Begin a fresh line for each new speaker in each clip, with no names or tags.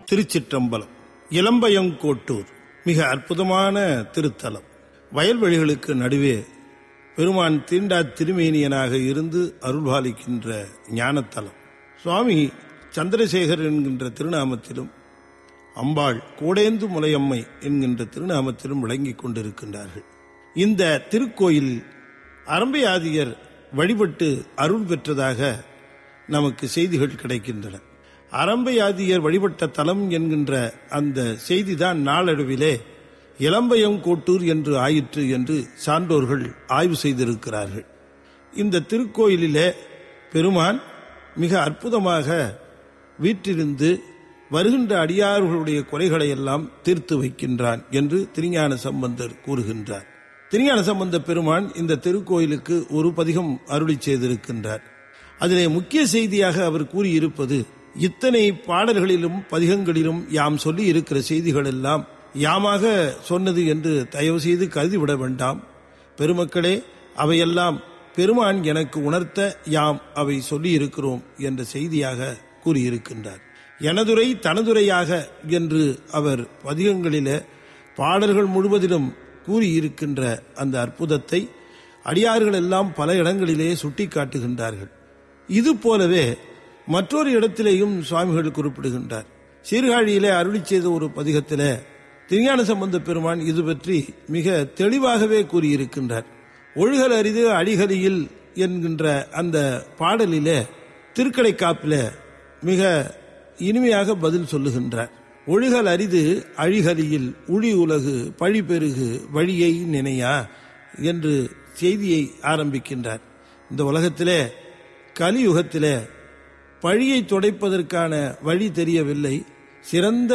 திருச்சிற்றம்பலம் இளம்பயங்கோட்டூர் மிக அற்புதமான திருத்தலம் வயல்வெளிகளுக்கு நடுவே பெருமான் தீண்டா திருமேனியனாக இருந்து அருள்பாலிக்கின்ற ஞானத்தலம் சுவாமி சந்திரசேகர் என்கின்ற திருநாமத்திலும் அம்பாள் கோடேந்து முலையம்மை என்கின்ற திருநாமத்திலும் விளங்கிக் கொண்டிருக்கின்றார்கள் இந்த திருக்கோயில் அரம்பையாதியர் வழிபட்டு அருள் பெற்றதாக நமக்கு செய்திகள் கிடைக்கின்றன அரம்பையாதியர் வழிபட்ட தலம் என்கின்ற அந்த செய்திதான் நாளடைவிலே இளம்பயம் கோட்டூர் என்று ஆயிற்று என்று சான்றோர்கள் ஆய்வு செய்திருக்கிறார்கள் இந்த திருக்கோயிலிலே பெருமான் மிக அற்புதமாக வீற்றிருந்து வருகின்ற அடியார்களுடைய குறைகளை எல்லாம் தீர்த்து வைக்கின்றான் என்று திருஞான சம்பந்தர் கூறுகின்றார் திருஞான சம்பந்த பெருமான் இந்த திருக்கோயிலுக்கு ஒரு பதிகம் அருளி செய்திருக்கின்றார் அதிலே முக்கிய செய்தியாக அவர் கூறியிருப்பது இத்தனை பாடல்களிலும் பதிகங்களிலும் யாம் சொல்லி இருக்கிற செய்திகள் எல்லாம் யாமாக சொன்னது என்று தயவு செய்து கருதிவிட வேண்டாம் பெருமக்களே அவையெல்லாம் பெருமான் எனக்கு உணர்த்த யாம் அவை சொல்லி இருக்கிறோம் என்ற செய்தியாக கூறியிருக்கின்றார் எனதுரை தனதுரையாக என்று அவர் பதிகங்களிலே பாடல்கள் முழுவதிலும் கூறியிருக்கின்ற அந்த அற்புதத்தை அடியார்கள் எல்லாம் பல இடங்களிலே சுட்டி காட்டுகின்றார்கள் இது போலவே மற்றொரு இடத்திலேயும் சுவாமிகள் குறிப்பிடுகின்றார் சீர்காழியிலே அருளி செய்த ஒரு பதிகத்திலே திருஞான சம்பந்த பெருமான் இது பற்றி மிக தெளிவாகவே கூறியிருக்கின்றார் ஒழுகல் அரிது அடிகலியில் என்கின்ற அந்த பாடலிலே திருக்கடை காப்பில மிக இனிமையாக பதில் சொல்லுகின்றார் ஒழுகல் அரிது அழிகலியில் உளி உலகு பழி பெருகு வழியை நினையா என்று செய்தியை ஆரம்பிக்கின்றார் இந்த உலகத்திலே கலியுகத்திலே பழியை துடைப்பதற்கான வழி தெரியவில்லை சிறந்த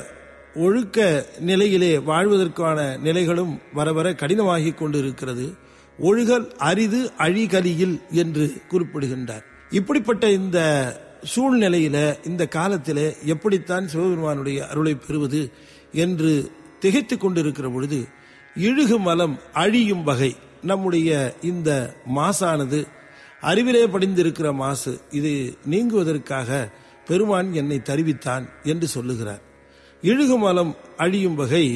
ஒழுக்க நிலையிலே வாழ்வதற்கான நிலைகளும் வர வர கடினமாகி கொண்டிருக்கிறது ஒழுகல் அரிது அழிகலியில் என்று குறிப்பிடுகின்றார் இப்படிப்பட்ட இந்த சூழ்நிலையில இந்த காலத்திலே எப்படித்தான் சிவபெருமானுடைய அருளை பெறுவது என்று திகைத்துக் கொண்டிருக்கிற பொழுது இழுகு மலம் அழியும் வகை நம்முடைய இந்த மாசானது அறிவிலே படிந்திருக்கிற மாசு இது நீங்குவதற்காக பெருமான் என்னை தருவித்தான் என்று சொல்லுகிறார் இழுகுமலம் அழியும் வகை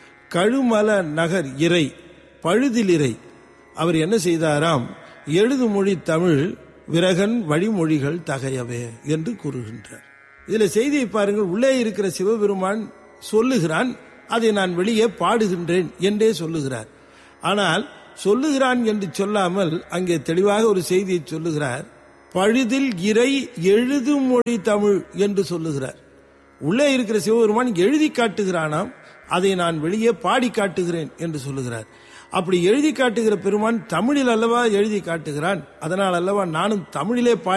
கழுமல நகர் இறை பழுதிலிறை அவர் என்ன செய்தாராம் எழுது மொழி தமிழ் விரகன் வழிமொழிகள் தகையவே என்று கூறுகின்றார் இதுல செய்தியை பாருங்கள் உள்ளே இருக்கிற சிவபெருமான் சொல்லுகிறான் அதை நான் வெளியே பாடுகின்றேன் என்றே சொல்லுகிறார் ஆனால் சொல்லுகிறான் என்று சொல்லாமல் அங்கே தெளிவாக ஒரு செய்தியை சொல்லுகிறார் பழுதில் இறை எழுது மொழி தமிழ் என்று சொல்லுகிறார் உள்ளே இருக்கிற சிவபெருமான் எழுதி காட்டுகிறானாம் அதை நான் வெளியே பாடி காட்டுகிறேன் என்று சொல்லுகிறார் அப்படி எழுதி காட்டுகிற பெருமான் தமிழில் அல்லவா எழுதி காட்டுகிறான் அதனால் அல்லவா நானும் தமிழிலே பாடி